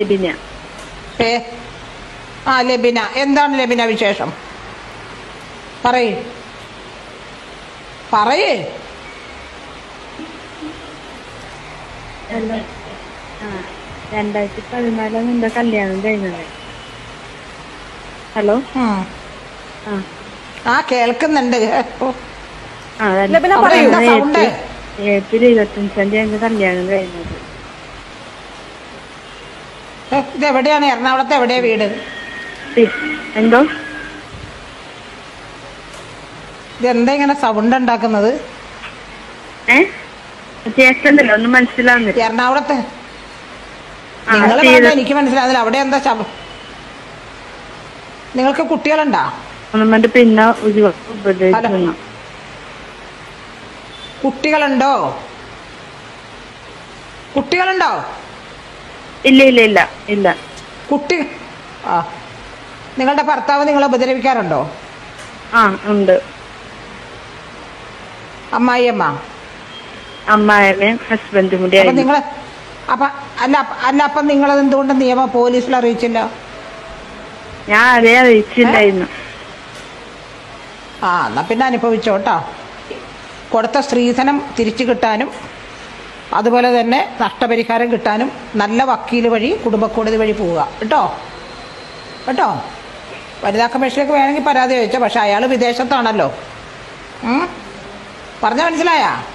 ലബിന ഏ ആ ലബിന എന്താണ് ലബിന വിശേഷം പറയേ പറയേ അല്ല ആ രണ്ടായിരത്തി പതിനാലാണ് എന്റെ കല്യാണം കഴിഞ്ഞത് ഹലോ ഉം. ആ ആ കേൾക്കുന്നുണ്ട് ഓ, ആ ലബിന അവിടെ പറയൂ. എന്താ സൗണ്ട് ഏപ്രിൽ ഇരുപത്തഞ്ചാം തീയതി എന്റെ കല്യാണം കഴിഞ്ഞത് ഏ, ഇത് എവിടെയാണ് എറണാകുളത്ത് എവിടെയാ വീട് പി- എന്തോ ഇത് എന്താ ഇങ്ങനെ സൗണ്ട് ഉണ്ടാക്കുന്നത് ഏ കേൾക്കുന്നില്ല ഒന്നും മനസ്സിലാവുന്നില്ല എറണാകുളത്ത് ആ, നിങ്ങൾ തീരെ- പറഞ്ഞ എനിക്ക് മനസ്സിലാകുന്നില്ല അവിടെ എന്താ ശബ്ദം നിങ്ങൾക്ക് കുട്ടികളുണ്ടോ ഒന്നും വേണ്ട പിന്നെ ഒരു ഉപദേശിക്കുന്നു കുട്ടികളുണ്ടോ കുട്ടികളുണ്ടോ ഇല്ല ഇല്ല ഇല്ല ഇല്ല കുട്ടി ആ നിങ്ങളുടെ ഭർത്താവ് നിങ്ങളെ ഉപദ്രവിക്കാറുണ്ടോ ആ ഉണ്ട് അമ്മായിയമ്മ അമ്മായമ്മയും ഹസ്ബൻഡും കൂടി അപ്പൊ ആയിരുന്നു നിങ്ങള് അപ്പൊ അല്ല അല്ല അപ്പൊ നിങ്ങളത് എന്തുകൊണ്ട് നിയമ പോലീസിൽ അറിയിച്ചില്ല ഞാൻ അതേ അറിയിച്ചില്ലായിരുന്നു ആ എന്നാ പിന്നെ അനുഭവിച്ചോട്ടോ കൊടുത്ത സ്ത്രീധനം തിരിച്ചു കിട്ടാനും അതുപോലെ തന്നെ നഷ്ടപരിഹാരം കിട്ടാനും നല്ല വക്കീൽ വഴി കുടുംബക്കോടതി വഴി പോവുക കേട്ടോ കേട്ടോ വനിതാ കമ്മീഷനിലേക്ക് വേണമെങ്കിൽ പരാതി ചോദിച്ചോ പക്ഷെ അയാൾ വിദേശത്താണല്ലോ ഉം? പറഞ്ഞ മനസ്സിലായാ